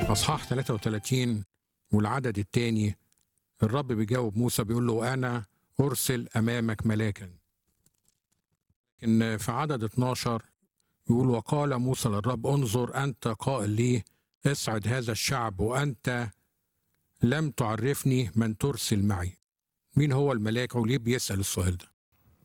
اصحاح 33 والعدد الثاني الرب بيجاوب موسى بيقول له انا ارسل امامك ملاكا ان في عدد 12 يقول وقال موسى للرب انظر انت قائل لي اسعد هذا الشعب وانت لم تعرفني من ترسل معي مين هو الملاك وليه بيسال السؤال ده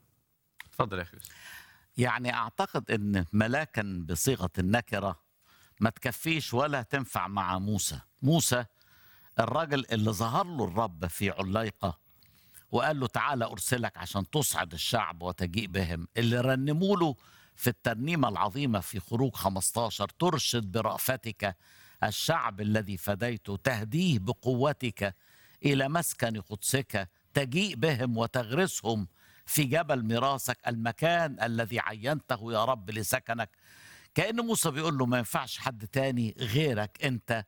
اتفضل يا اخي يوسف يعني اعتقد ان ملاكا بصيغه النكره ما تكفيش ولا تنفع مع موسى موسى الراجل اللي ظهر له الرب في عليقه وقال له تعالى ارسلك عشان تصعد الشعب وتجيء بهم اللي رنموا له في الترنيمه العظيمه في خروج 15 ترشد برافتك الشعب الذي فديته تهديه بقوتك الى مسكن قدسك تجيء بهم وتغرسهم في جبل ميراثك المكان الذي عينته يا رب لسكنك كأن موسى بيقول له ما ينفعش حد تاني غيرك انت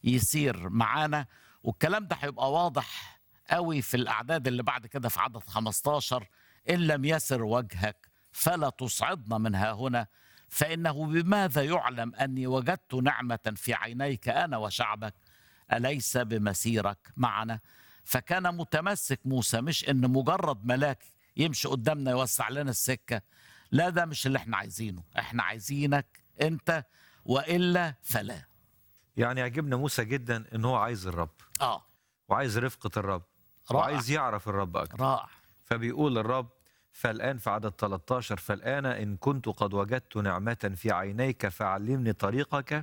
يسير معانا والكلام ده هيبقى واضح قوي في الأعداد اللي بعد كده في عدد 15 إن لم يسر وجهك فلا تصعدنا من ها هنا فإنه بماذا يعلم أني وجدت نعمة في عينيك أنا وشعبك أليس بمسيرك معنا فكان متمسك موسى مش إن مجرد ملاك يمشي قدامنا يوسع لنا السكة لا ده مش اللي احنا عايزينه احنا عايزينك انت وإلا فلا يعني يعجبنا موسى جدا ان هو عايز الرب اه وعايز رفقه الرب رائع. وعايز يعرف الرب اكتر رائع فبيقول الرب فالآن في عدد 13 فالآن إن كنت قد وجدت نعمة في عينيك فعلمني طريقك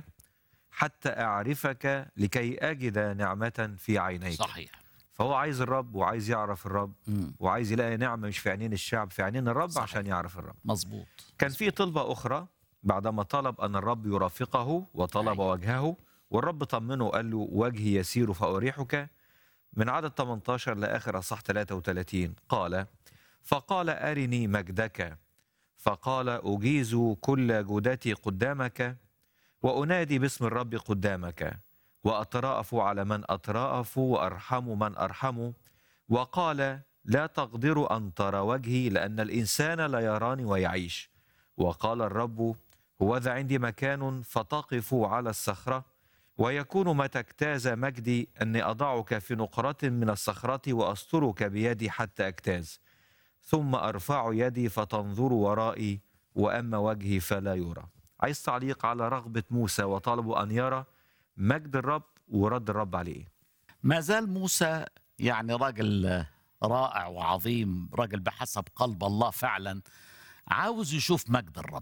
حتى أعرفك لكي أجد نعمة في عينيك صحيح فهو عايز الرب وعايز يعرف الرب مم. وعايز يلاقي نعمة مش في عينين الشعب في عينين الرب صحيح. عشان يعرف الرب مظبوط كان في طلبة أخرى بعدما طلب أن الرب يرافقه وطلب أيوة. وجهه والرب طمنه قال له وجهي يسير فأريحك من عدد 18 لآخر أصح 33 قال فقال أرني مجدك فقال أجيز كل جودتي قدامك وأنادي باسم الرب قدامك وأتراءف على من أتراءف وأرحم من أرحم وقال لا تقدر أن ترى وجهي لأن الإنسان لا يراني ويعيش وقال الرب هوذا عندي مكان فتقف على الصخرة ويكون متى اجتاز مجدي أني أضعك في نقرة من الصخرة وأسترك بيدي حتى أجتاز ثم أرفع يدي فتنظر ورائي وأما وجهي فلا يرى عايز تعليق على رغبة موسى وطلبه أن يرى مجد الرب ورد الرب عليه ما زال موسى يعني راجل رائع وعظيم راجل بحسب قلب الله فعلا عاوز يشوف مجد الرب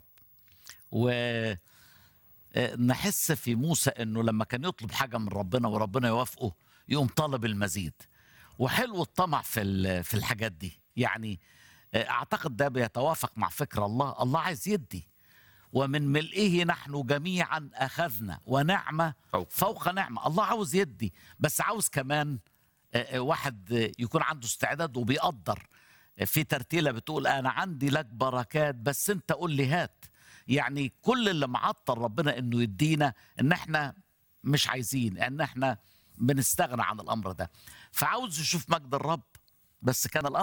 ونحس في موسى انه لما كان يطلب حاجه من ربنا وربنا يوافقه يقوم طلب المزيد وحلو الطمع في ال- في الحاجات دي يعني اعتقد ده بيتوافق مع فكر الله الله عايز يدي ومن ملئه نحن جميعا اخذنا ونعمه فوق. فوق نعمه الله عاوز يدي بس عاوز كمان آه، آه، واحد آه، يكون عنده استعداد وبيقدر آه، في ترتيله بتقول انا عندي لك بركات بس انت قول لي هات يعني كل اللي معطل ربنا انه يدينا ان احنا مش عايزين ان احنا بنستغنى عن الامر ده فعاوز يشوف مجد الرب بس كان الامر